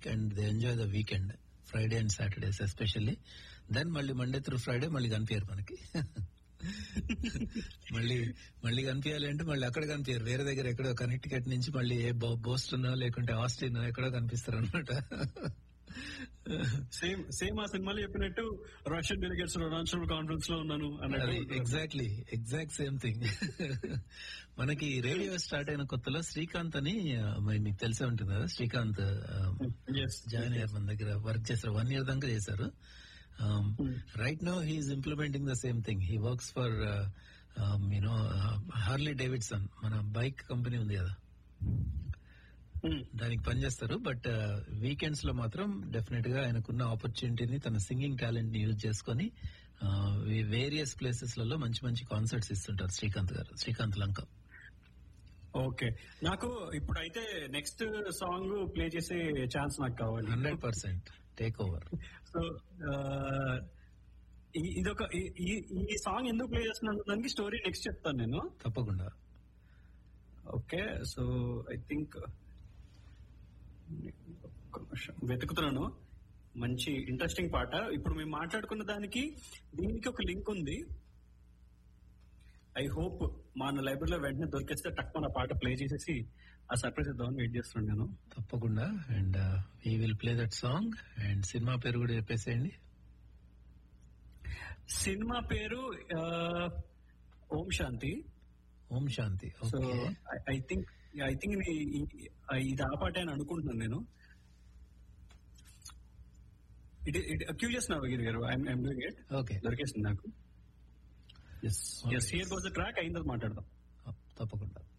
Week and they enjoy the weekend Friday and Saturdays especially then మళ్ళీ Monday through Friday మళ్ళీ కనిపించారు మనకి మళ్ళీ మళ్ళీ కనిపించాలి అంటే మళ్ళీ అక్కడ కనిపించారు వేరే దగ్గర ఎక్కడో కనెక్టికట్ నుంచి మళ్ళీ ఏ బోస్టన్ లేకుంటే ఆస్టిన్ ఎక్కడో కనిపిస్తారు అనమాట సేమ్ సేమ్ ఆ సినిమాలో చెప్పినట్టు రష్యన్ డెలిగేట్స్ రొనాన్షనల్ కాన్ఫరెన్స్ లో ఉన్నాను అది అన్నట్టు ఎగ్జాక్ట్లీ ఎగ్జాక్ట్ సేమ్ థింగ్ మనకి రేడియో స్టార్ట్ అయిన కొత్తలో శ్రీకాంత్ అని ఆ, మరి మీకు తెలిసే ఉంటుంది కదా శ్రీకాంత్ Yes. జాయిన్ అయ్యారు మన దగ్గర వర్క్ చేశారు వన్ ఇయర్ దాకా చేశారు right no he's implementing the same thing he works for you know Harley Davidson మన బైక్ కంపెనీ ఉంది కదా Hmm. దానికి పనిచేస్తారు బట్ వీకెండ్స్ లో మాత్రం డెఫినెట్ గా ఆయనకున్న ఆపర్చునిటీని తన సింగింగ్ టాలెంట్ ని యూజ్ చేసుకుని వేరియస్ ప్లేసెస్ లలో మంచి మంచి కాన్సర్ట్స్ ఇస్తుంటారు శ్రీకాంత్ గారు శ్రీకాంత్ లంక ఓకే నాకు ఇప్పుడైతే నెక్స్ట్ సాంగ్ ప్లే చేసే ఛాన్స్ నాకు కావాలి hundred percent take over so ఇదొక ఈ- ఈ- ఈ సాంగ్ ఎందుకు ప్లే చేస్తున్నాను దానికి స్టోరీ నెక్స్ట్ చెప్తాను నేను తప్పకుండా ఓకే సో ఐ థింక్ వెతుకుతున్నాను మంచి ఇంట్రెస్టింగ్ పాట ఇప్పుడు మేము మాట్లాడుకున్న దానికి దీనికి ఒక లింక్ ఉంది ఐ హోప్ మన లైబ్రరీలో వెంటనే దొరికేస్తే టక్ మన పాట ప్లే చేసేసి ఆ సర్ప్రైజ్ ఇద్దామని వెయిట్ చేస్తున్నాను నేను తప్పకుండా and we will play that song and cinema పేరు కూడా చెప్పేసేయండి సినిమా పేరు ఆ, Om Shanti Om Shanti so okay I think I think ఇది ఆ పాటే అని అనుకుంటున్నాను నేను ఇట్ ఇట్ క్యూ చేస్తున్నావు గిరి గారు ఐఎమ్ డూయింగ్ ఇట్ ఓకే దొరికేసింది నాకు yes yes here goes the track అయిన తర్వాత మాట్లాడదాం తప్పకుండా